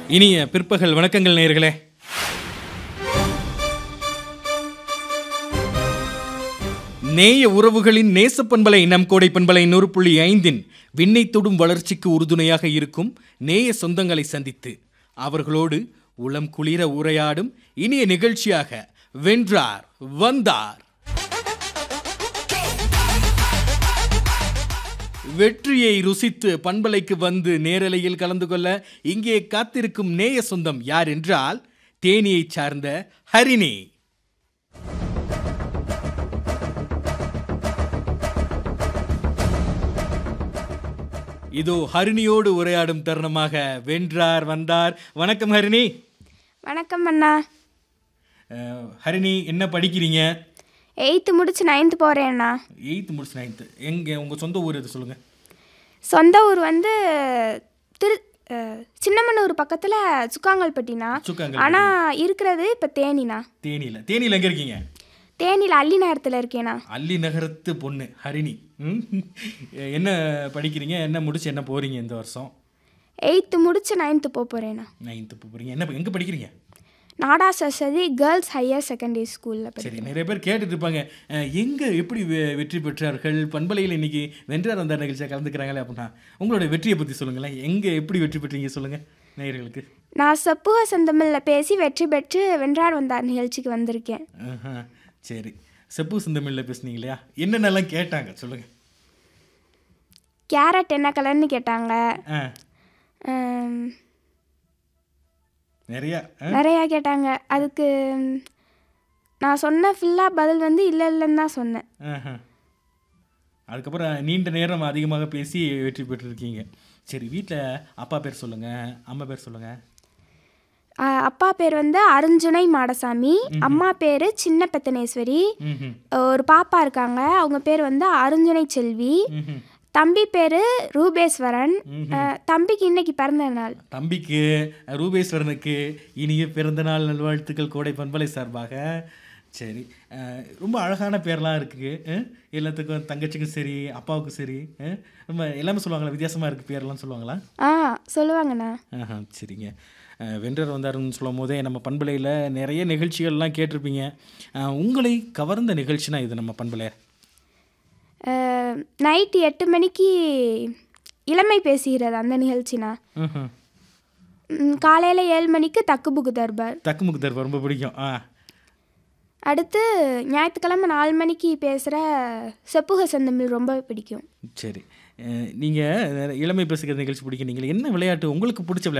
இனிய பிற்பகல் வணக்கங்கள் நேயர்களே நேய உறவுகளின் நேசப்பண்பலை நம் கோடை பண்பலை நூறு புள்ளி ஐந்தின் விண்ணை தொடும் வளர்ச்சிக்கு உறுதுணையாக இருக்கும் நேய சொந்தங்களை சந்தித்து அவர்களோடு உளம் குளிர உரையாடும் இனிய நிகழ்ச்சியாக வென்றார் வந்தார் வெற்றியை ருசித்து பண்பலைக்கு வந்து நேரலையில் கலந்து கொள்ள இங்கே காத்திருக்கும் நேய சொந்தம் யார் என்றால் தேனியைச் சார்ந்த ஹரிணி இதோ ஹரிணியோடு உரையாடும் தருணமாக வென்றார் வந்தார் வணக்கம் ஹரிணி வணக்கம் அண்ணா அஹ், ஹரிணி என்ன படிக்கிறீங்க எயித்து முடிச்சு நைன்த்து போகிறேன் அண்ணா எயித்து முடிச்சு நைன்த்து எங்கே உங்கள் சொந்த ஊர் எது சொல்லுங்கள் சொந்த ஊர் வந்து திரு அஹ், சின்னமனூர் பக்கத்தில் சுக்காங்கல்பட்டினா சுக்காங்கல் ஆனால் இருக்கிறது இப்போ தேனிண்ணா தேனியில் தேனியில் எங்கே இருக்கீங்க தேனியில் அள்ளி நேரத்தில் இருக்கேண்ணா அல்லி நகரத்து பொண்ணு ஹரிணி ம்? என்ன படிக்கிறீங்க என்ன முடிச்சு என்ன போகிறீங்க இந்த வருஷம் எயித்து முடிச்சு நைன்த்து போக போகிறேண்ணா நைன்த்து போகிறீங்க என்ன எங்கே படிக்கிறீங்க நாடா சரஸ்வதி கேர்ள்ஸ் ஹையர் செகண்டரி ஸ்கூலில் படி சரி நிறைய பேர் கேட்டுட்டு இருப்பாங்க அஹ், எங்க எப்படி வெ- வெற்றி பெற்றார்கள் பண்பலையில் இன்னைக்கு வென்றார் அந்த நிகழ்ச்சியை கலந்துக்கிறாங்களே அப்படின்னா உங்களோட வெற்றியை பற்றி சொல்லுங்களேன் எங்கே எப்படி வெற்றி பெற்றீங்க சொல்லுங்க நேயர்களுக்கு நான் செப்புக செந்தமிழில் பேசி வெற்றி பெற்று வென்றார் வந்தார் நிகழ்ச்சிக்கு வந்திருக்கேன் ஆஹா, சரி செப்பு சிந்தமிழில் பேசுனீங்க இல்லையா என்னென்னலாம் கேட்டாங்க சொல்லுங்க கேரட் என்ன கலர்னு கேட்டாங்க ஆ அம், நிறையா ஆ? நிறையா கேட்டாங்க அதுக்கு ம், நான் சொன்ன ஃபுல்லாக பதில் வந்து இல்லை இல்லைன்னு தான் சொன்னேன் ஆஹா. அதுக்கப்புறம் நீண்ட நேரம் அதிகமாக பேசி வெற்றி பெற்றிருக்கீங்க சரி வீட்டில் அப்பா பேர் சொல்லுங்க அம்மா பேர் சொல்லுங்க ஆ, அப்பா பேர் வந்து அருஞ்சுனை மாடசாமி அம்மா பேர் சின்ன பெத்தனேஸ்வரி ம்ஹும். ஒரு பாப்பா இருக்காங்க அவங்க பேர் வந்து அருஞ்சுனை செல்வி ம்ஹும். தம்பி பேர் ரூபேஸ்வரன் ஆ, தம்பிக்கு இன்னைக்கு பிறந்த நாள் தம்பிக்கு ரூபேஸ்வரனுக்கு இனிய பிறந்தநாள் நல்வாழ்த்துக்கள் கோடை பண்பலை சார்பாக சரி அஹ், ரொம்ப அழகான பேர்லாம் இருக்குது அஹ், எல்லாத்துக்கும் தங்கச்சிக்கும் சரி அப்பாவுக்கும் சரி அஹ், ரொம்ப எல்லாமே சொல்லுவாங்களா வித்தியாசமாக இருக்குது பேர்லாம் சொல்லுவாங்களா ஆ சொல்லுவாங்கண்ணா ஆஹா சரிங்க அஹ், வென்றர் வந்தாருன்னு சொல்லும் போதே நம்ம பண்பலையில் நிறைய நிகழ்ச்சிகள்லாம் கேட்டிருப்பீங்க அஹ், உங்களை கவர்ந்த நிகழ்ச்சினா இது நம்ம பண்பலை நைட்டு எட்டு மணிக்கு இளமை பேசுகிறது அந்த நிகழ்ச்சினா ம்ஹும். காலையில் ஏழு மணிக்கு தக்குபுக்கு தர்பார் தக்குமுக்கு தர்பா ரொம்ப பிடிக்கும் ஆ அடுத்து ஞாயிற்றுக்கிழமை நாலு மணிக்கு பேசுகிற செப்புக செந்தமிழ் ரொம்ப பிடிக்கும் சரி நீங்கள் இளமை பேசுகிற நிகழ்ச்சி பிடிக்கும் நீங்கள் என்ன விளையாட்டு உங்களுக்கு பிடிச்ச விளையாட்டு